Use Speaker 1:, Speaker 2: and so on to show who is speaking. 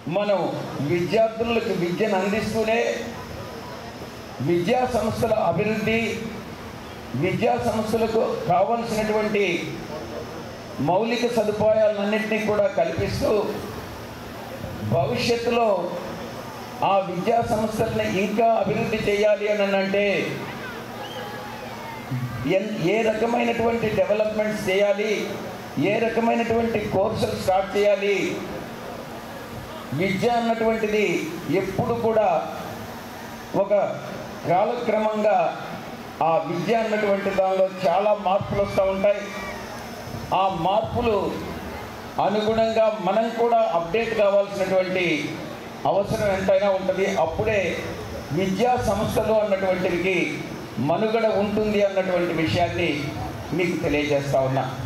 Speaker 1: మనం విద్యార్థులకు విద్యను అందిస్తూనే విద్యా సంస్థల అభివృద్ధి విద్యా సంస్థలకు కావలసినటువంటి మౌలిక సదుపాయాలన్నింటినీ కూడా కల్పిస్తూ భవిష్యత్తులో ఆ విద్యా సంస్థలను ఇంకా అభివృద్ధి చేయాలి అని అంటే ఎన్ ఏ రకమైనటువంటి డెవలప్మెంట్స్ చేయాలి ఏ రకమైనటువంటి కోర్సులు స్టార్ట్ చేయాలి విద్య అన్నటువంటిది ఎప్పుడు కూడా ఒక కాలక్రమంగా ఆ విద్య అన్నటువంటి దానిలో చాలా మార్పులు వస్తూ ఉంటాయి ఆ మార్పులు అనుగుణంగా మనం కూడా అప్డేట్ కావాల్సినటువంటి అవసరం ఎంతైనా ఉంటుంది అప్పుడే విద్యా సంస్థలు అన్నటువంటివి మనుగడ ఉంటుంది అన్నటువంటి విషయాన్ని మీకు తెలియజేస్తా ఉన్నా